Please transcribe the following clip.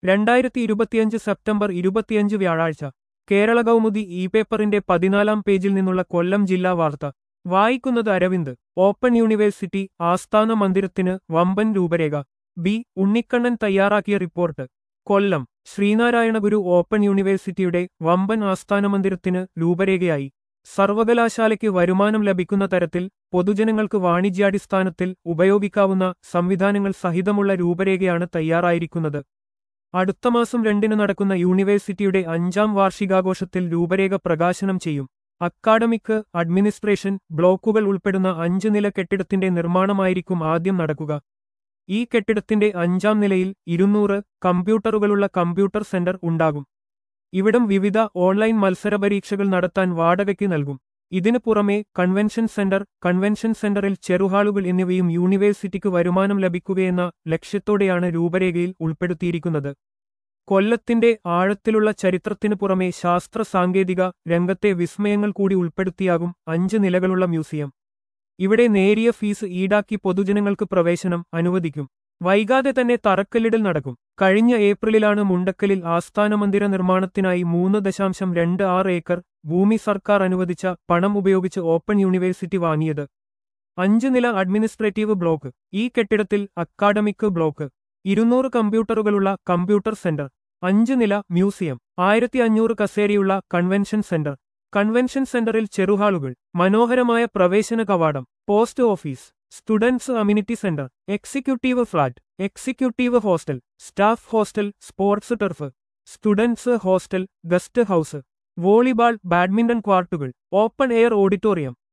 രണ്ടായിരത്തി ഇരുപത്തിയഞ്ച് സെപ്റ്റംബർ ഇരുപത്തിയഞ്ച് വ്യാഴാഴ്ച കേരള കൗമുദി ഇ പേപ്പറിന്റെ പതിനാലാം പേജിൽ നിന്നുള്ള കൊല്ലം ജില്ലാ വാർത്ത വായിക്കുന്നത് അരവിന്ദ് ഓപ്പൺ യൂണിവേഴ്സിറ്റി ആസ്ഥാന മന്ദിരത്തിന് വമ്പൻ രൂപരേഖ ബി ഉണ്ണിക്കണ്ണൻ തയ്യാറാക്കിയ റിപ്പോർട്ട് കൊല്ലം ശ്രീനാരായണ ഗുരു ഓപ്പൺ യൂണിവേഴ്സിറ്റിയുടെ വമ്പൻ ആസ്ഥാന മന്ദിരത്തിന് രൂപരേഖയായി സർവകലാശാലയ്ക്ക് വരുമാനം ലഭിക്കുന്ന തരത്തിൽ പൊതുജനങ്ങൾക്ക് വാണിജ്യാടിസ്ഥാനത്തിൽ ഉപയോഗിക്കാവുന്ന സംവിധാനങ്ങൾ സഹിതമുള്ള രൂപരേഖയാണ് തയ്യാറായിരിക്കുന്നത് അടുത്ത മാസം രണ്ടിന് നടക്കുന്ന യൂണിവേഴ്സിറ്റിയുടെ അഞ്ചാം വാർഷികാഘോഷത്തിൽ രൂപരേഖ പ്രകാശനം ചെയ്യും അക്കാഡമിക് അഡ്മിനിസ്ട്രേഷൻ ബ്ലോക്കുകൾ ഉൾപ്പെടുന്ന അഞ്ച് നില കെട്ടിടത്തിന്റെ നിർമ്മാണമായിരിക്കും ആദ്യം നടക്കുക ഈ കെട്ടിടത്തിന്റെ അഞ്ചാം നിലയിൽ ഇരുന്നൂറ് കമ്പ്യൂട്ടറുകളുള്ള കമ്പ്യൂട്ടർ സെന്റർ ഉണ്ടാകും ഇവിടം വിവിധ ഓൺലൈൻ മത്സര പരീക്ഷകൾ നടത്താൻ വാടകയ്ക്ക് നൽകും ഇതിനു പുറമെ കൺവെൻഷൻ സെന്റർ കൺവെൻഷൻ സെന്ററിൽ ചെറുഹാളുകൾ എന്നിവയും യൂണിവേഴ്സിറ്റിക്ക് വരുമാനം ലഭിക്കുകയെന്ന ലക്ഷ്യത്തോടെയാണ് രൂപരേഖയിൽ ഉൾപ്പെടുത്തിയിരിക്കുന്നത് കൊല്ലത്തിന്റെ ആഴത്തിലുള്ള ചരിത്രത്തിനു പുറമെ ശാസ്ത്ര സാങ്കേതിക രംഗത്തെ വിസ്മയങ്ങൾ കൂടി ഉൾപ്പെടുത്തിയാകും അഞ്ച് നിലകളുള്ള മ്യൂസിയം ഇവിടെ നേരിയ ഫീസ് ഈടാക്കി പൊതുജനങ്ങൾക്ക് പ്രവേശനം അനുവദിക്കും വൈകാതെ തന്നെ തറക്കല്ലിടൽ നടക്കും കഴിഞ്ഞ ഏപ്രിലിലാണ് മുണ്ടക്കലിൽ ആസ്ഥാന മന്ദിര നിർമ്മാണത്തിനായി മൂന്ന് ദശാംശം രണ്ട് ആറ് ഏക്കർ ഭൂമി സർക്കാർ അനുവദിച്ച പണം ഉപയോഗിച്ച് ഓപ്പൺ യൂണിവേഴ്സിറ്റി വാങ്ങിയത് അഞ്ച് നില അഡ്മിനിസ്ട്രേറ്റീവ് ബ്ലോക്ക് ഈ കെട്ടിടത്തിൽ അക്കാഡമിക് ബ്ലോക്ക് ഇരുന്നൂറ് കമ്പ്യൂട്ടറുകളുള്ള കമ്പ്യൂട്ടർ സെന്റർ അഞ്ച് നില മ്യൂസിയം ആയിരത്തി അഞ്ഞൂറ് കസേരയുള്ള കൺവെൻഷൻ സെന്റർ കൺവെൻഷൻ സെന്ററിൽ ചെറുഹാളുകൾ മനോഹരമായ പ്രവേശന കവാടം post office students amenity centre executive flat executive hostel staff hostel sports turf students hostel guest house volleyball badminton ക്വാർട്ടുകൾ ഓപ്പൺ എയർ ഓഡിറ്റോറിയം